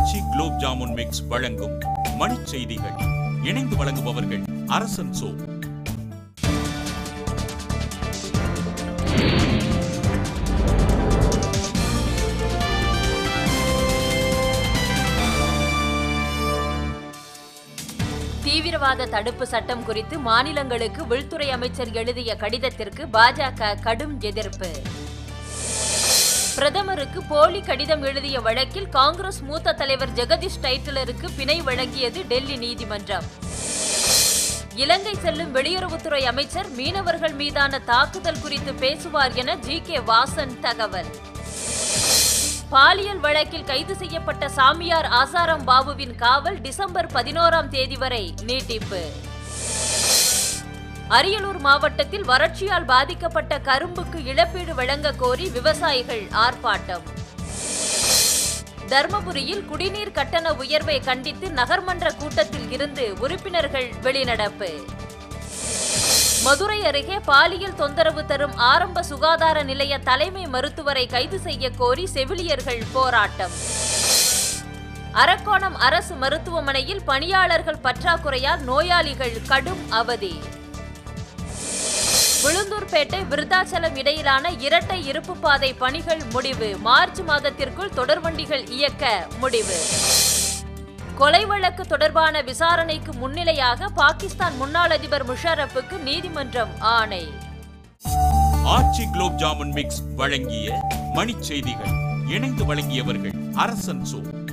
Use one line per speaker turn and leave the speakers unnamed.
ஆச்சி gulab jamun mix வழங்கும் மணிச் செய்திகள் இணைந்து வழங்குபவர்கள் அரசன் சோ
தீவிரவாத தடுப்பு சட்டம் குறித்து மாநிலங்களுக்கு உள்துறை அமைச்சர் எழுதிய கடிதத்திற்கு பாஜக கடும் எதிர்ப்பு பிரதமருக்கு போலி கடிதம் எழுதிய வழக்கில் காங்கிரஸ் மூத்த தலைவர் ஜெகதீஷ் டைட்டிலருக்கு பிணை வழங்கியது டெல்லி நீதிமன்றம் இலங்கை செல்லும் வெளியுறவுத்துறை அமைச்சர் மீனவர்கள் மீதான தாக்குதல் குறித்து பேசுவார் என ஜி கே வாசன் தகவல் பாலியல் வழக்கில் கைது செய்யப்பட்ட சாமியார் ஆசாராம் பாபுவின் காவல் டிசம்பர் பதினோராம் தேதி வரை நீட்டிப்பு அரியலூர் மாவட்டத்தில் வறட்சியால் பாதிக்கப்பட்ட கரும்புக்கு இழப்பீடு வழங்க கோரி விவசாயிகள் ஆர்ப்பாட்டம் தர்மபுரியில் குடிநீர் கட்டண உயர்வை கண்டித்து நகர்மன்ற கூட்டத்தில் இருந்து உறுப்பினர்கள் வெளிநடப்பு மதுரை அருகே பாலியல் தொந்தரவு தரும் ஆரம்ப சுகாதார நிலைய தலைமை மருத்துவரை கைது செய்ய கோரி செவிலியர்கள் போராட்டம் அரக்கோணம் அரசு மருத்துவமனையில் பணியாளர்கள் பற்றாக்குறையால் நோயாளிகள் கடும் அவதி உளுந்தூர்பேட்டை விருத்தாச்சலம் இடையிலான இரட்டை இருப்பு பாதை பணிகள் முடிவு மார்ச் மாதத்திற்குள் தொடர்வண்டிகள் இயக்க முடிவு கொலை வழக்கு தொடர்பான விசாரணைக்கு முன்னிலையாக பாகிஸ்தான் முன்னாள் அதிபர் முஷாரப்புக்கு நீதிமன்றம் ஆணை
ஆச்சி குலோப் ஜாமுன் மிக்ஸ் வழங்கிய மணிச் செய்திகள் இணைந்து வழங்கியவர்கள் அரசன் சோ